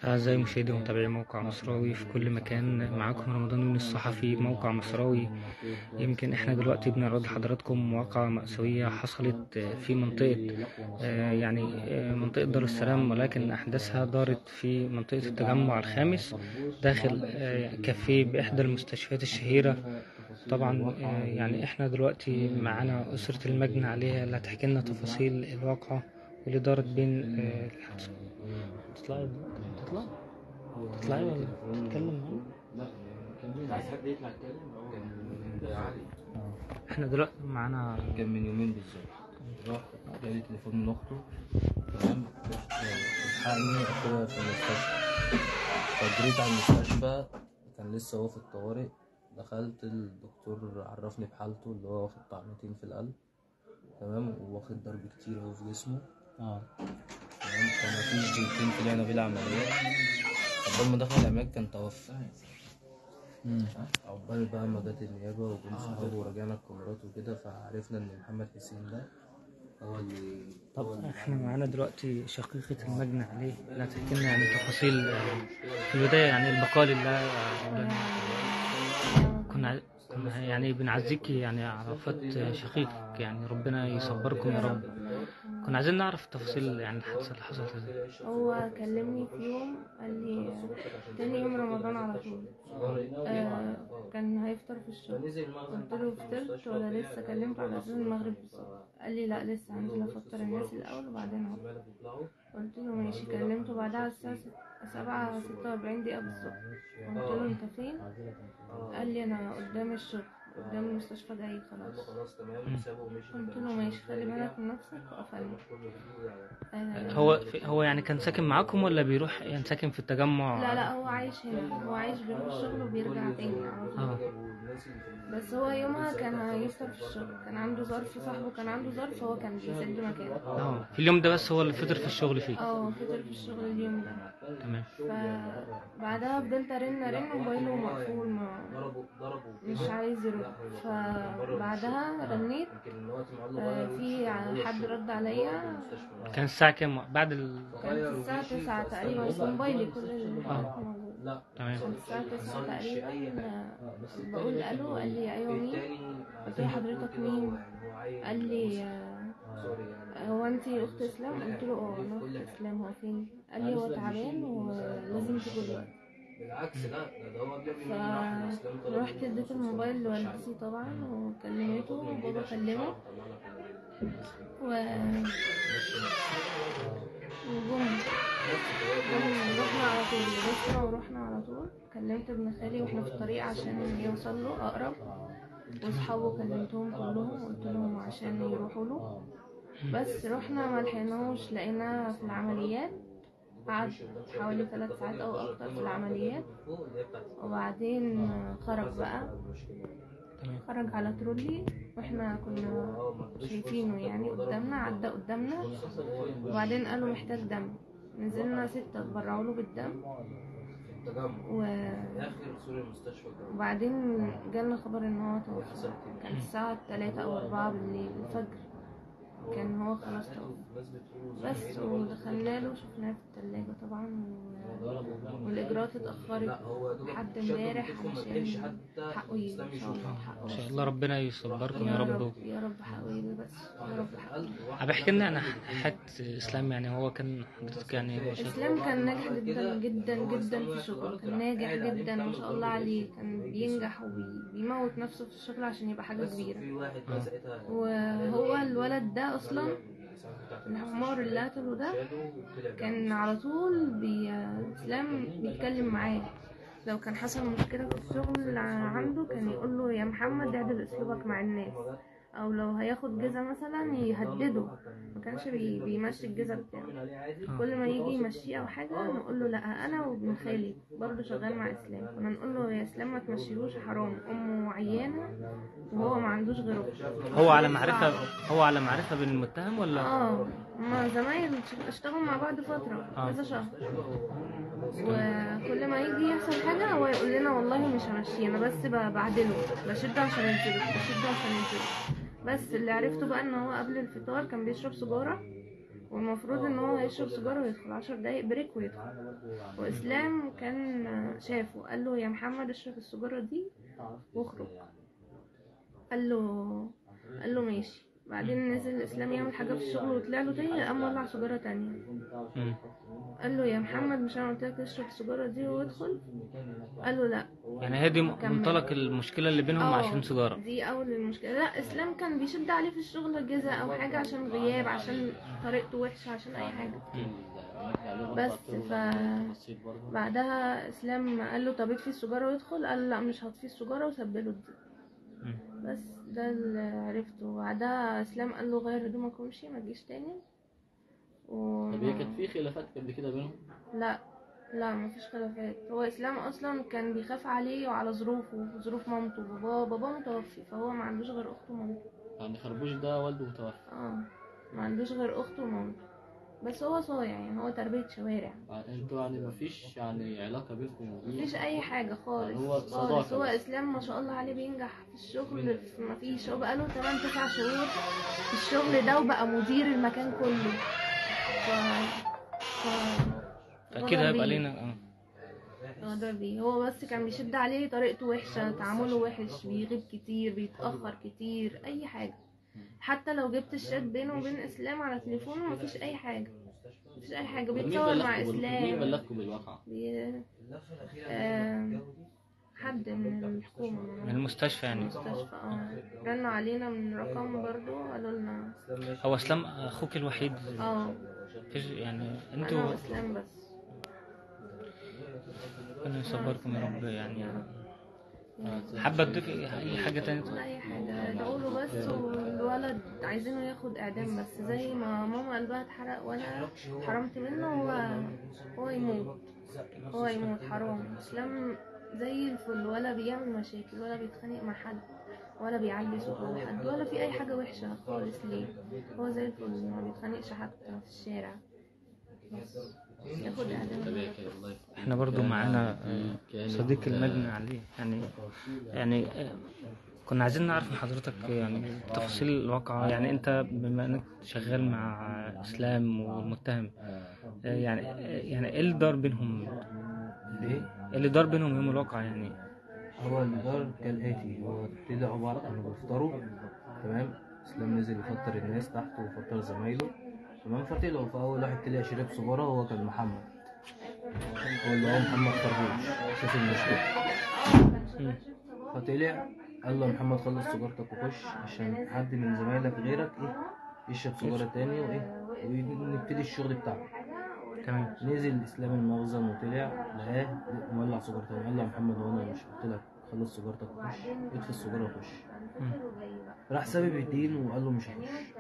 أعزائي مشاهدي ومتابعي موقع مصراوي في كل مكان معاكم رمضان يونس الصحفي موقع مصراوي يمكن احنا دلوقتي بنعرض لحضراتكم واقعة مأساوية حصلت في منطقة آه، يعني آه، منطقة دار السلام ولكن أحداثها دارت في منطقة التجمع الخامس داخل آه، كافيه بإحدى المستشفيات الشهيرة طبعا آه، يعني احنا دلوقتي معانا أسرة المجني عليها اللي هتحكي لنا تفاصيل الواقعة واللي دارت بين آه، الحادثة تطلعي تطلع تطلعي ولا تتكلم معانا عايز حد يطلع يتكلم عادي احنا دلوقتي معانا كان من يومين بالظبط راح جالي تليفون من اخته تمام الحقني اخويا في المستشفى فجريت على المستشفى كان لسه هو في الطوارئ دخلت الدكتور عرفني بحالته اللي هو واخد طعنتين في القلب تمام وواخد ضرب كتير اهو في جسمه اه تمام كان مفيش دقيقتين طلعنا بيه العملية قبل ما دخل العملية كان توفى عقبال بقى ما جت النيابة وجم صحابه ورجعنا الكاميرات وكده فعرفنا إن محمد حسين ده هو اللي طب احنا معانا دلوقتي شقيقة المجني عليه اللي هتحكي لنا يعني تفاصيل آه، في البداية يعني البقاء لله آه، مولانا. كنا ع- كنا يعني بنعزيكي يعني على وفاة شقيقك يعني ربنا يصبركم يا رب كنا عايزين نعرف تفاصيل يعني الحادثة اللي حصلت ازاي هو كلمني في يوم قال لي تاني يوم رمضان على طول آه كان هيفطر في الشغل قلت له فطرت ولا لسه كلمته على اساس المغرب بالظبط قال لي لا لسه هنزل افطر الناس الاول وبعدين هفطر قلت له ماشي كلمته بعدها على الساعة ست- سبعة ستة وأربعين دقيقة بالظبط قلت له انت فين قال لي انا قدام الشغل قدام المستشفى جاي خلاص خلاص تمام سابه ومشي قلت له ماشي خلي بالك من نفسك وقفلنا آه هو في هو يعني كان ساكن معاكم ولا بيروح يعني ساكن في التجمع لا لا هو عايش هنا هو عايش بيروح الشغل وبيرجع تاني على طول اه بس هو يومها كان هيفطر في الشغل كان عنده ظرف صاحبه كان عنده ظرف هو كان بيسد مكانه اه في اليوم ده بس هو اللي فطر في الشغل فيه اه فطر في الشغل اليوم ده تمام فبعدها فضلت ارن ارن موبايله مقفول ما ضربوا ضربوا مش عايز يرد فبعدها رنيت يمكن الوقت معاه آه، في حد رد عليا كان الساعة كام بعد ال... كانت الساعة تسعة تقريبا في موبايلي كل اللي آه. موجود لا تمام كانت الساعة تسعة تقريبا آه، بقول ألو قال لي أيوة مين قلت له حضرتك مين قال لي آه، سوري يعني هو انت اخت اسلام قلت له اه انا اخت اسلام هو فين قال لي هو تعبان ولازم تيجي دلوقتي بالعكس لا ده ده هو قبل ما يروح الاسلام طلب فرحت اديت الموبايل لوالدتي طبعا وكلمته وبابا كلمه و وجم جم رحنا على طول لبسنا ورحنا على طول كلمت ابن خالي واحنا في الطريق عشان يوصل له اقرب واصحابه كلمتهم كلهم قلت لهم عشان يروحوا له بس رحنا ما لحقناهوش لقيناه في العمليات قعد حوالي ثلاث ساعات او اكتر في العمليات وبعدين خرج بقى تمام خرج على ترولي واحنا كنا شايفينه يعني قدامنا عدى قدامنا وبعدين قالوا محتاج دم نزلنا ستة اتبرعوا له بالدم التجمع و... اخر سوري المستشفى الجامعي. وبعدين جالنا خبر ان هو توفى كان الساعة تلاتة او اربعة بالليل الفجر كان هو خلاص توفى الناس بتقول بس ودخلنا له شفناه في التلاجة طبعا و... والإجراءات اتأخرت لا هو دوبك لحد شدوا امبارح كتفه ما لحقش علشان حتى حقه يجي اسلام إن شاء الله يشوفه حقه ان شاء يجي. الله ربنا يصبركم يا يا رب رب يا رب حقه يجي بس يا رب حقه يجي. طب احكي لنا عن حياة اسلام يعني هو كان حضرتك يعني هو شايف اسلام كان ناجح جدا جدا جدا في شغله كان ناجح جدا ما شاء الله عليه كان بينجح وبيموت نفسه في الشغل عشان يبقى حاجة كبيرة في واحد بقى ساعتها وهو الولد ده اصلا الحمار اللي قتله ده كان على طول بي... اسلام بيتكلم معاه لو كان حصل مشكلة في الشغل عنده كان يقول له يا محمد اعدل اسلوبك مع الناس او لو هياخد جزء مثلا يهدده ما كانش بي... بيمشي الجزء بتاعه كل ما يجي يمشيه او حاجه نقول له لا انا وابن خالي برضه شغال مع اسلام كنا نقول له يا اسلام ما تمشيهوش حرام امه عيانه وهو ما عندوش غيره هو على معرفة هو على معرفة بالمتهم ولا اه هما زمايل اشتغلوا مع بعض فتره آه. كذا شهر وكل ما يجي يحصل حاجه هو يقول لنا والله مش همشيه انا بس ب- بعدله بشده عشان ينزله بشده عشان ينزله بس اللي عرفته بقى ان هو قبل الفطار كان بيشرب سجاره والمفروض ان هو يشرب سيجاره ويدخل عشر دقايق بريك ويدخل واسلام كان شافه قال له يا محمد اشرب السيجاره دي واخرج قال له قال له ماشي بعدين نزل اسلام يعمل حاجه في الشغل وطلع له تاني قام ولع سيجاره تانية مم. قال له يا محمد مش انا قلت لك اشرب السيجاره دي وادخل قال له لا يعني هي دي كمل. منطلق المشكلة اللي بينهم آه، عشان سيجارة دي اول المشكله لا اسلام كان بيشد عليه في الشغل جزاء او حاجه عشان غياب عشان طريقته وحشه عشان اي حاجه بس ف بعدها اسلام قال له طب اطفي السيجاره وادخل قال له لا مش هطفي السيجاره وسبله الدين مم. بس ده اللي عرفته بعدها اسلام قال له غير هدومك وامشي ما تجيش تاني و... طب هي كانت في خلافات قبل كده بينهم؟ لا لا مفيش خلافات هو اسلام اصلا كان بيخاف عليه وعلى ظروفه ظروف مامته باباه باباه متوفي فهو ما عندوش غير اخته ومامته يعني خربوش ده والده متوفى اه ما عندوش غير اخته ومامته بس هو صايع يعني هو تربية شوارع يعني انتوا يعني مفيش يعني علاقة بينكم وبين مفيش اي حاجة خالص يعني هو خالص صداقة هو بس. اسلام ما شاء الله عليه بينجح في الشغل في مفيش هو بقاله 8 9 شهور في الشغل ده وبقى مدير المكان كله ف... ف... أكيد غدر هيبقى بيه. لينا اه غدر بيه هو بس كان بيشد عليه طريقته وحشة تعامله وحش بيغيب كتير بيتأخر كتير أي حاجة حتى لو جبت الشات بينه وبين إسلام على تليفونه مفيش أي حاجة مفيش أي حاجة طب مين بيتصور مع بلغكم بال- مين إسلام بلغكم بالواقع؟ بي... آه... حد من الحكومة من المستشفى يعني المستشفى اه رنوا علينا من رقم برضو قالوا لنا هو اسلام اخوك الوحيد اه فيش يعني انا انتوا واسلام بس ربنا يصبركم يا رب يعني حابة تضيفي اي حاجة تانية ولا اي حاجه ادعوا له بس والولد عايزينه ياخد اعدام بس زي ما ماما قلبها اتحرق وانا حرمت منه هو هو يموت هو يموت حرام اسلام زي الفل ولا بيعمل مشاكل ولا بيتخانق مع حد ولا بيعلي صوته على حد ولا في اي حاجه وحشه خالص ليه هو زي الفل ما بيتخانقش حتى في الشارع بس ياخد طب اعدام يا كده الله يفتح. احنا برضو معانا آه، كانت- صديق المجني عليه يعني يعني آه، كنا عايزين نعرف من حضرتك يعني تفاصيل الواقعة يعني انت بما انك شغال مع اسلام والمتهم آه، يعني آه، يعني ايه اللي دار بينهم ايه إيه اللي دار بينهم يوم الواقعة يعني هو اللي دار كالآتي هو طلعوا بعض كانوا بيفطروا تمام اسلام نزل يفطر الناس تحت ويفطر زمايله تمام فطلعوا فأول واحد طلع شرب سيجارة هو كان محمد هو اللي هو محمد خربوش شاف المشكلة مم. فطلع قال له يا محمد خلص سيجارتك وخش عشان حد من زمايلك غيرك ايه يشرب سيجارة تاني وايه ونبتدي الشغل بتاعنا تمام نزل اسلام المخزن وطلع لقاه مولع سيجاره تاني قال له يا محمد هو انا مش قلت لك خلص سيجارتك وخش اطفي السيجاره وخش مم. راح سابب الدين وقال له مش هخش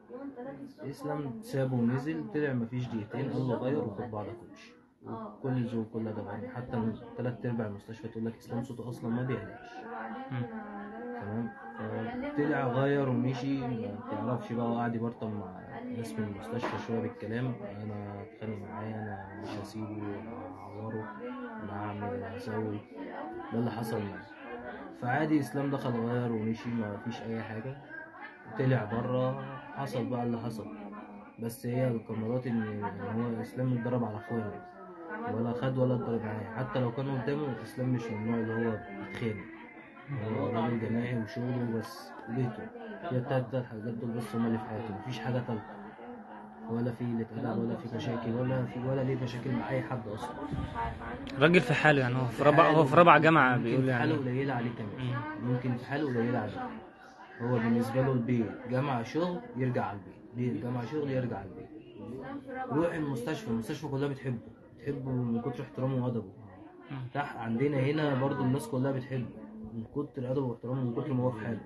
اسلام سابه ونزل طلع مفيش دقيقتين قال له غير وخد بعضك ومشي كل الزول كل ده يعني حتى من تلات ارباع المستشفى تقول لك اسلام صوته اصلا ما بيعلاش مم. تمام طلع غير ومشي ما تعرفش بقى وقعد يبرطم مع ناس من المستشفى شويه بالكلام انا اتخانق معاه انا مش هسيبه انا هعوره انا هعمل انا هسوي ده اللي حصل معاه فعادي اسلام دخل غير ومشي ما فيش اي حاجه طلع بره حصل بقى اللي حصل بس هي الكاميرات ان إن هو اسلام اتضرب على اخوانه ولا خد ولا اتضرب معاه حتى لو كان قدامه اسلام مش من النوع اللي هو بيتخانق هو راجل جماعي وشغله بس بيته هي التلات تلات حاجات دول بس هما اللي في حياته مفيش حاجة تالتة ولا في قلة أدب ولا في مشاكل ولا في ولا ليه مشاكل مع أي حد أصلا راجل في حاله يعني هو في رابعة هو في رابعة جامعة ممكن بيقول في حالة يعني قليلة عليه كمان ممكن في حالة قليلة عليه هو بالنسبة له البيت جامعة شغل يرجع على البيت بيت جامعة شغل يرجع على البيت روح المستشفى المستشفى كلها بتحبه بتحبه من كتر احترامه وأدبه تحت عندنا هنا برضو الناس كلها بتحبه من كتر أدبه واحترامه من كتر ما هو في حاله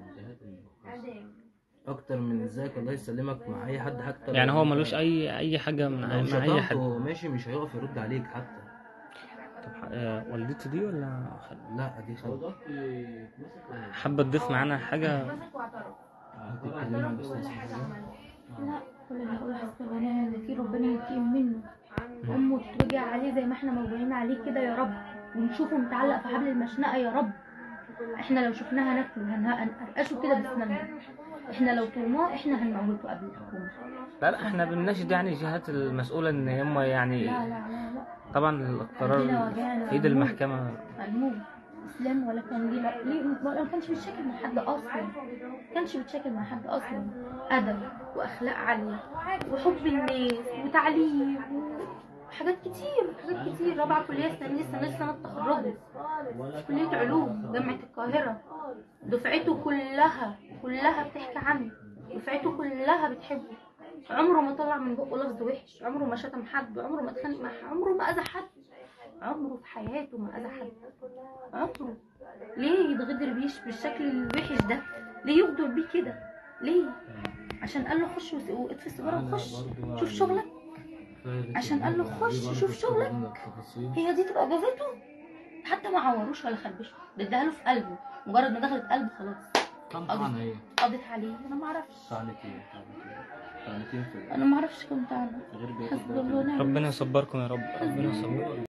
اكتر من ازيك الله يسلمك مع اي حد حتى يعني لو هو أنت- ملوش اي اي حاجة من لو مع اي شتمته حد وهو ماشي مش هيقف يرد عليك حتى طب آه، والدته دي ولا لا دي خلاص حابة تضيف معانا حاجة هتتكلم عن الاستاذ حاجة؟ لا كل اللي هقوله حسب انا في ربنا ينتقم منه امه تتوجع عليه زي ما احنا موجوعين عليه كده يا رب ونشوفه متعلق في حبل المشنقه يا رب احنا لو شفناها ناكله هنها- هنقرقشه كده بسناننا احنا لو طولناه احنا هنموته قبل الحكومه لا لا احنا بنناشد يعني الجهات المسؤولة ان هم يعني لا لا لا لا طبعا القرار عندنا وجعنا في ايد الموت. المحكمة الموت اسلام ولا كان ليه لا- ليه ما كانش بيتشاكل مع حد اصلا ما كانش بيتشاكل مع حد اصلا ادب واخلاق عاليه وحب الناس وتعليم وحاجات كتير حاجات كتير رابعه كليه سنه لسه لسه سنه تخرجه كليه علوم جامعه القاهره دفعته كلها كلها بتحكي عنه دفعته كلها بتحبه عمره ما طلع من بقه لفظ وحش عمره ما شتم حد عمره ما اتخانق مع حد عمره ما اذى حد عمره في حياته ما اذى حد عمره ليه يتغدر بيش بالشكل الوحش ده ليه يغدر بيه كده ليه عشان قال له خش وس- واطفي السيجاره وخش شوف شغلك عشان قال له خش شوف شغلك هي دي تبقى جازته حتى ما عوروش ولا خربشه ده اداها له في قلبه مجرد ما دخلت قلبه خلاص كم طبعا هي قضت عليه انا ما اعرفش طعنت ايه طعنت ايه طعنت ايه في انا ما اعرفش كنت انا غير بيت حسبي الله ونعم ربنا يصبركم يا رب ربنا يصبركم